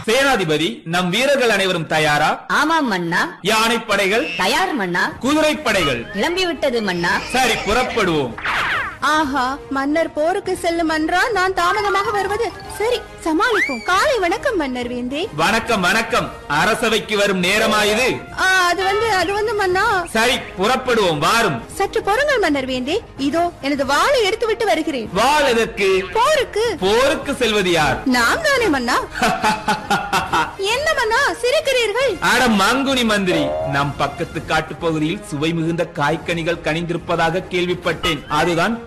சேனாதிபதி நம் வீரர்கள் அனைவரும் தயாரா ஆமாம் மன்னா யானைப்படைகள் தயார் மன்னா குதிரைப்படைகள் கிளம்பிவிட்டது மன்னா சரி புறப்படுவோம் ஆஹா மன்னர் போருக்கு செல்லும் என்றால் நான் தாமதமாக வருவது சரி சமாளிப்போம் காலை வணக்கம் மன்னர் வேந்தே வணக்கம் வணக்கம் அரசவைக்கு வரும் நேரமாயுது ஆ, அது வந்து அது வந்து மன்னா சரி புறப்படுவோம் வாரும் சற்று பொறுங்கள் மன்னர் வேந்தே இதோ எனது வாளை எடுத்து விட்டு வருகிறேன் வாழ் எதற்கு போருக்கு போருக்கு செல்வது யார் நாம் தானே மன்னா என்ன மன்னா சிரிக்கிறீர்கள் அட மங்குனி மந்திரி நம் பக்கத்து காட்டுப் பகுதியில் சுவை மிகுந்த காய்கனிகள் கனிந்திருப்பதாக கேள்விப்பட்டேன் அதுதான்